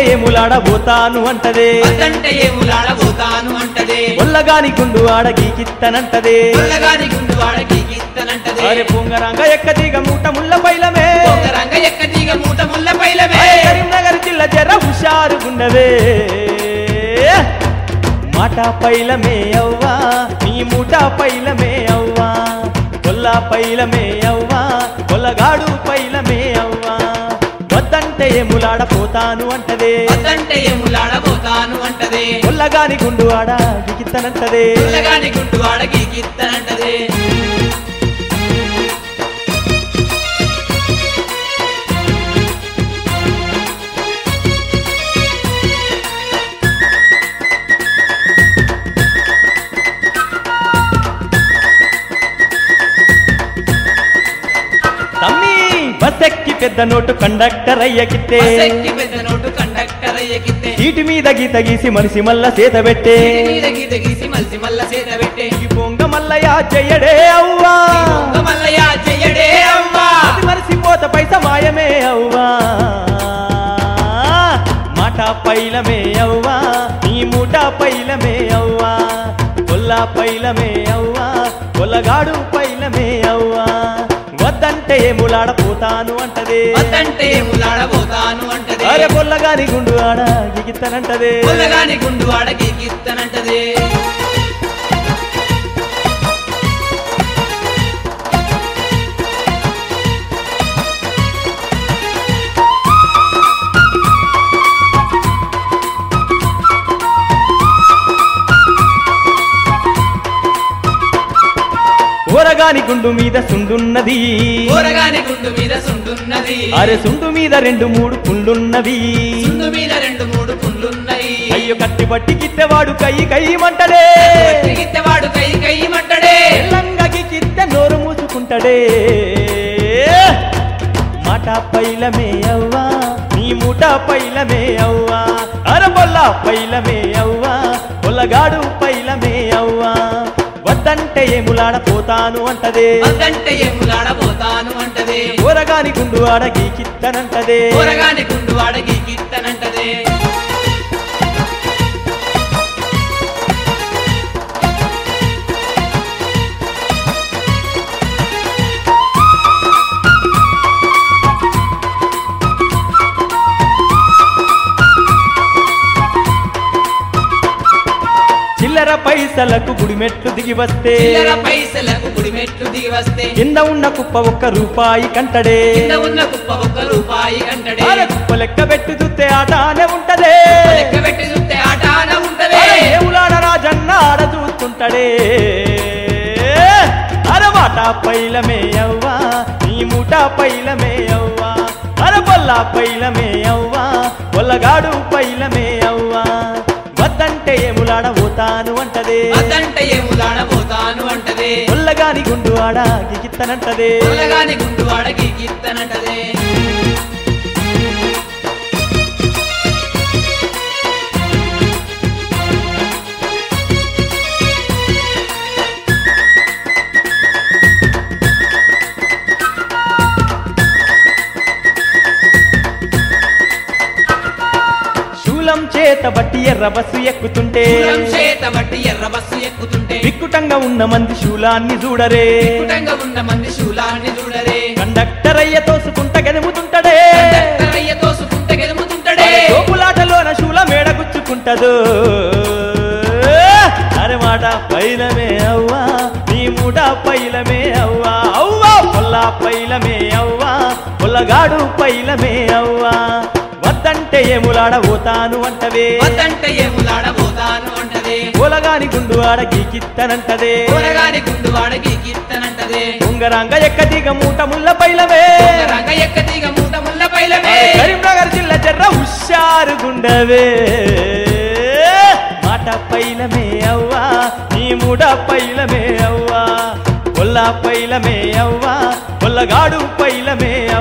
ఏములాడబోతాను అంటదే వద్దంటే ఏములాడబోతాను అంటదే ఒల్లగాని గుండు ఆడ గీకిత్తనంటదే పుల్లగాని గుండు వాడకి గీత్తనంటదే అరే పొంగరంగ ఎక్కదిగ మూట ముళ్ళ పైలమే ఒక రంగ ఎక్క తీగ మూట ముల్ల పైలమే అరే కరీంనగర్ జిల్లా జర హుషారు గుండవే మాట పైలమే అవ్వా నీ మూట పైలమే అవ్వా కొల్ల పైలమే అవ్వా కొల్లగాడు పైలమే అవ్వా వద్దంటే ఏములాడపోతాను అంటదే వద్దంటే ఏములాడబోతాను అంటదే కొల్లగాని గుండు ఆడ దిగిత్తనంటదే పుల్లగాని గుండు వాడకి గీత్తనంటదే తమ్మి బస్సెక్కి పెద్ద నోటు కండక్టర్ అయ్యకిత్తే బస్సెక్కి పెద్ద నోటు కండక్టర్ అయ్యకిత్తే సీటు మీద గీత గీసి మనిషి మల్ల సేత పెట్టే సీటి మీద గీత గీసి మలిసి మల్ల సేత పెట్టే ఈ పొంగ మల్లయ్య చెయ్యడే అవ్వా దొంగ మల్లయ్య చెయ్యడే అమ్మా అది మరిసిపోత పైస మాయమే అవ్వా మాట పైలమే అవ్వా నీ మూట పైలమే అవ్వా కొల్ల పైలమే అవ్వా కొల్లగాడు పైలమే అవ్వా వద్దంటే ఏములాడపోతాను అంటదే వద్దంటే ఏములాడబోతాను అంటదే అరే కొల్లగాని గుండు ఆడ గిగిత్తనంటదే పుల్లగాని గుండు వాడకి గీత్తనంటదే ఊరగాని గుండు మీద సుండున్నది కూరగాని గుండు మీద సుండున్నది అరే సుండు మీద రెండు మూడు పుండున్నవి సుండు మీద రెండు మూడు పుండ్లున్నాయి అయ్యో కట్టి పట్టి గిత్తెవాడు కై కయ్యమంటడే వాడు కై కై మంటడే తెల్లంగకి గిత్తె నోరు మూసుకుంటడే మాట పైలమే అవ్వా నీ మూట పైలమే అవ్వా అరబొల్ల పైలమే అవ్వా పొల్లగాడు పైలమే అవ్వా వద్దంటే ఏములాడపోతాను అంటదే వద్దంటే ఏములాడబోతాను అంటదే ఊరగాని గుండు ఆడ గీకిత్తనంటదే కూరగాని గుండు వాడకి గీత్తనంటదే చిల్లర పైసలకు గుడిమెట్లు దిగి వస్తే చిల్లర పైసలకు గుడిమెట్లు దిగి వస్తే కింద ఉన్న కుప్ప ఒక్క రూపాయి కంటడే కింద ఉన్న కుప్ప ఒక్క రూపాయి అంటడే అరే కుప్ప లెక్క పెట్టి చూస్తే ఆటానే ఉంటదే లెక్క పెట్టి చూస్తే ఆటాన ఉంటదే అరే ఏములాడ రాజన్న ఆడ చూస్తుంటడే అరమాట పైలమే అవ్వా నీ మూట పైలమే అవ్వా అర బొల్ల పైలమే అవ్వా బొల్లగాడు పైలమే అవ్వా వద్దంటే ఏములాడ పోతాను అంటదే వద్దంటే ఏములాడబోతాను అంటదే బొల్లగాని గుండు ఆడ గిగిత్తనంటదే కూరగాని గుండు వాడకి గీత్తనంటదే శూలం చేత బట్టి ఎర్ర బస్సు ఎక్కుతుంటే పూలం చేత బట్టి ఎర్ర బస్సు ఎక్కుతుంటే విక్కుటంగా ఉన్న మంది శూలాన్ని చూడరే కుటంగా ఉన్న మంది శూలాన్ని చూడరే కండక్టర్ అయ్య తోసుకుంట గెలుముతుంటడే కండక్టరయ్య తోసుకుంటే గెలుముతుంటడే తోపులాటలోన శూల మేడ గుచ్చుకుంటదు అరే మాట పైలమే అవ్వా నీ మూడ పైలమే అవ్వా అవ్వా పొల్ల పైలమే అవ్వా పొల్లగాడు పైలమే అవ్వా వద్దంటే ఏములాడ పోతాను అంటవే వద్దంటే ఏములాడబోతాను అంటదే పొలగాని గుండు ఆడ గీకిత్తనంటదే కూరగాని గుండు వాడకి గీత్తనంటదే ఉంగరంగ ఎక్కదిగ మూట ముళ్ళ పైలమే రంగ ఎక్క తీగ మూట ముల్ల పైలమే అరే కరీంనగర్ జిల్లా జర్ర హుషారు గుండవే మాట పైలమే అవ్వా నీ మూడ పైలమే అవ్వా పొల్ల పైలమే అవ్వా పొల్లగాడు పైలమే